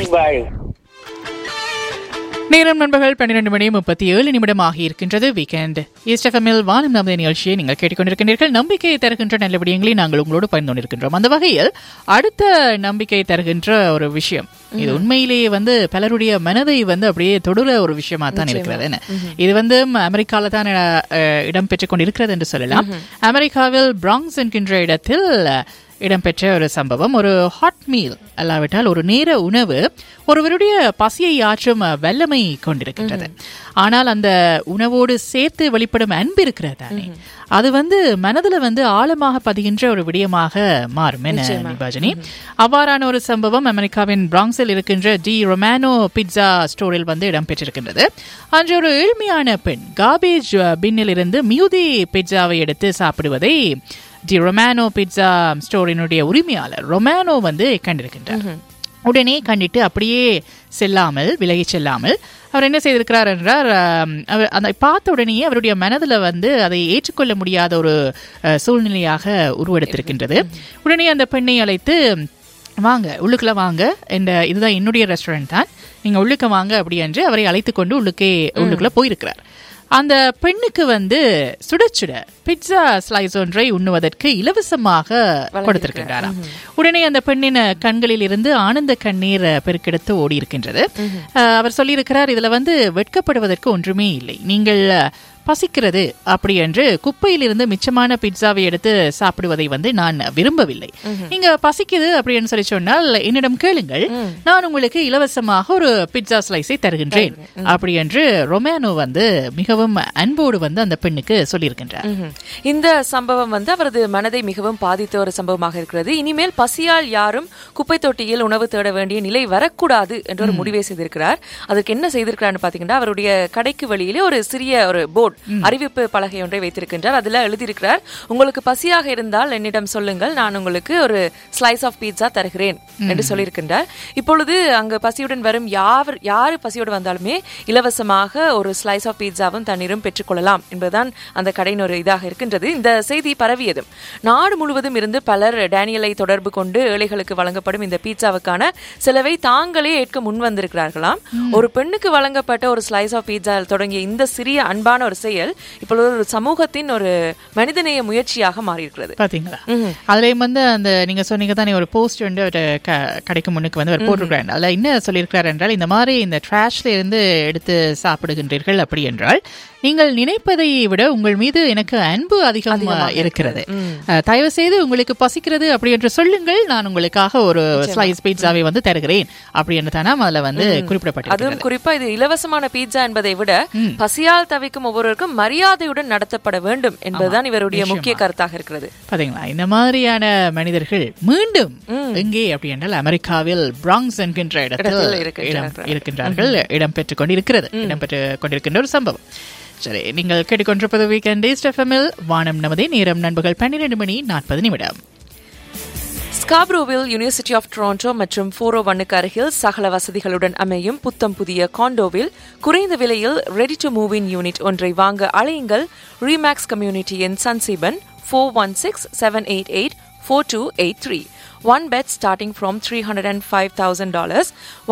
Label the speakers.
Speaker 1: பாய்
Speaker 2: நேரம் நண்பர்கள் பன்னிரண்டு மணி முப்பத்தி ஏழு நிமிடம் ஆகி இருக்கின்றது வீக்கெண்ட் ஈஸ்ட் எஃப்எம்எல் வானம் நமது நிகழ்ச்சியை நீங்கள் கேட்டுக்கொண்டிருக்கின்றீர்கள் நம்பிக்கையை தருகின்ற நல்ல விடயங்களை நாங்கள் உங்களோடு பகிர்ந்து கொண்டிருக்கின்றோம் அந்த வகையில் அடுத்த நம்பிக்கை தருகின்ற ஒரு விஷயம் இது உண்மையிலேயே வந்து பலருடைய மனதை வந்து அப்படியே தொடுற ஒரு விஷயமா தான் இருக்கிறது என்ன இது வந்து அமெரிக்கால தான் அஹ், இடம்பெற்றுக் கொண்டிருக்கிறது என்று சொல்லலாம் அமெரிக்காவில் பிராங்ஸ் என்கின்ற இடத்தில் இடம்பெற்ற ஒரு சம்பவம் ஒரு ஹாட் மீல் அல்லாவிட்டால் ஒரு நேர உணவு ஒருவருடைய பசியை ஆற்றும் வல்லமை கொண்டிருக்கின்றது ஆனால் அந்த உணவோடு சேர்த்து வெளிப்படும் அன்பு இருக்கிறது தானே அது வந்து மனதுல வந்து ஆழமாக பதிகின்ற ஒரு விடயமாக மாறும் என்ன நிபாஜினி அவ்வாறான ஒரு சம்பவம் அமெரிக்காவின் பிராங்ஸில் இருக்கின்ற டி ரொமானோ பிட்சா ஸ்டோரில் வந்து இடம்பெற்றிருக்கின்றது அன்று ஒரு ஏழ்மையான பெண் காபேஜ் பின்னில் இருந்து மியூதி பிட்சாவை எடுத்து சாப்பிடுவதை தி ரொமானோ பிட்சா ஸ்டோரினுடைய உரிமையாளர் ரொமானோ வந்து கண்டிருக்கின்றார் உடனே கண்டிட்டு அப்படியே செல்லாமல் விலகிச் செல்லாமல் அவர் என்ன செய்திருக்கிறார் என்றால் ஆம், அவர் அதை பார்த்த உடனேயே அவருடைய மனதில் வந்து அதை ஏற்றுக்கொள்ள முடியாத ஒரு அஹ், சூழ்நிலையாக உருவெடுத்திருக்கின்றது உடனே அந்த பெண்ணை அழைத்து வாங்க உள்ளுக்குள்ள வாங்க இந்த இதுதான் என்னுடைய ரெஸ்டாரண்ட் தான் நீங்க உள்ளுக்க வாங்க அப்படி என்று அவரை அழைத்து கொண்டு உள்ளுக்கே உள்ளுக்குள்ள போயிருக்கிறார் அந்த பெண்ணுக்கு வந்து சுட சுட பிட்சா ஸ்லைஸ் ஒன்றை உண்ணுவதற்கு இலவசமாக கொடுத்திருக்கின்றாராம் உடனே அந்த பெண்ணின் கண்களில் இருந்து ஆனந்த கண்ணீர் பெருக்கெடுத்து ஓடி இருக்கின்றது அஹ், அவர் சொல்லியிருக்கிறார் இதுல வந்து வெட்கப்படுவதற்கு ஒன்றுமே இல்லை நீங்கள் பசிக்கிறது அப்படி என்று குப்பையிலிருந்து மிச்சமான பிட்சாவை எடுத்து சாப்பிடுவதை வந்து நான் விரும்பவில்லை நீங்க பசிக்குது அப்படின்னு சொல்லி சொன்னால் என்னிடம் கேளுங்கள் நான் உங்களுக்கு இலவசமாக ஒரு பிட்சா ஸ்லைஸை தருகின்றேன் அப்படி என்று ரொமேனோ வந்து மிகவும் அன்போடு வந்து அந்த பெண்ணுக்கு சொல்லியிருக்கின்றார்
Speaker 3: ம்ஹும். இந்த சம்பவம் வந்து அவரது மனதை மிகவும் பாதித்த ஒரு சம்பவமாக இருக்கிறது இனிமேல் பசியால் யாரும் குப்பை தொட்டியில் உணவு தேட வேண்டிய நிலை வரக்கூடாது என்ற ஒரு முடிவை செய்திருக்கிறார் அதற்கு என்ன செய்திருக்கிறார்னு பாத்தீங்கன்னா அவருடைய கடைக்கு வெளியிலே ஒரு சிறிய ஒரு போர்டு அறிவிப்பு பலகை ஒன்றை வைத்திருக்கின்றார் அதுல எழுதியிருக்கிறார் உங்களுக்கு பசியாக இருந்தால் என்னிடம் சொல்லுங்கள் நான் உங்களுக்கு ஒரு ஸ்லைஸ் ஆஃப் பீட்சா தருகிறேன் என்று சொல்லியிருக்கின்றார் இப்பொழுது அங்கு பசியுடன் வரும் யார் யாரு பசியோடு வந்தாலுமே இலவசமாக ஒரு ஸ்லைஸ் ஆஃப் பீட்சாவும் தண்ணீரும் பெற்றுக்கொள்ளலாம் என்பதுதான் அந்த கடையின் ஒரு இதாக இருக்கின்றது இந்த செய்தி பரவியதும் நாடு முழுவதும் இருந்து பலர் டேனியலை தொடர்பு கொண்டு ஏழைகளுக்கு வழங்கப்படும் இந்த பீட்சாவுக்கான செலவை தாங்களே ஏற்க முன் வந்திருக்கிறார்களாம் ஒரு பெண்ணுக்கு வழங்கப்பட்ட ஒரு ஸ்லைஸ் ஆஃப் பீட்சா தொடங்கிய இந்த சிறிய அன்பான ஒரு செயல் இப்பொழுது ஒரு சமூகத்தின் ஒரு மனிதநேய முயற்சியாக மாறியிருக்கிறது
Speaker 2: பாத்தீங்களா அதுலயும் வந்து அந்த நீங்க சொன்னீங்க தானே ஒரு போஸ்ட் வந்து ஒரு க- கடைக்கு முன்னுக்கு வந்து அவர் போட்டிருக்கிறார் அதுல என்ன சொல்லியிருக்கிறார் என்றால் இந்த மாதிரி இந்த ட்ராஷ்ல இருந்து எடுத்து சாப்பிடுகின்றீர்கள் அப்படி என்றால் நீங்கள் நினைப்பதை விட உங்கள் மீது எனக்கு அன்பு அதிகம் இருக்கிறது அஹ், தயவு செய்து உங்களுக்கு பசிக்கிறது அப்படி என்று சொல்லுங்கள் நான் உங்களுக்காக ஒரு ஸ்லைஸ் பீட்சாவை வந்து தருகிறேன் அப்படி என்று தானே அதுல வந்து குறிப்பிடப்பட்டிருக்கிறது
Speaker 3: அதுவும் குறிப்பா இது இலவசமான பீட்சா என்பதை விட பசியால் தவிக்கும் ஒவ்வொருவருக்கும் மரியாதையுடன் நடத்தப்பட வேண்டும் என்பதுதான் இவருடைய முக்கிய கருத்தாக இருக்கிறது
Speaker 2: பாத்தீங்களா இந்த மாதிரியான மனிதர்கள் மீண்டும் எங்கே அப்படி என்றால் அமெரிக்காவில் பிராங்ஸ் என்கின்ற இடத்தில்
Speaker 3: இடத்தில் இருக்கின்றார்கள்.
Speaker 2: இடம் இருக்கின்றார்கள் இடம் பெற்றுக் கொண்டிருக்கிறது இடம் பெற்று கொண்டிருக்கின்ற ஒரு சம்பவம் சரி நீங்கள் கேட்டுக்கொண்டிருப்பது வீக்கெண்ட் ஈஸ்ட் எஃப்எம்எல் வானம் நமதே நேரம் நண்பர்கள் பன்னிரண்டு மணி நாற்பது நிமிடம்
Speaker 3: ஸ்காப்ரோவில் யூனிவர்சிட்டி ஆஃப் டொரண்டோ மற்றும் ஃபோரோ ஒன்னுக்கு அருகில் சகல வசதிகளுடன் அமையும் புத்தம் புதிய காண்டோவில் குறைந்த விலையில் ready to move in unit ஒன்றை வாங்க அழையுங்கள் ரீமேக்ஸ் கம்யூனிட்டியின் சன்சீபன் four one six seven eight eight four two eight three one bed starting from three hundred and five thousand dollars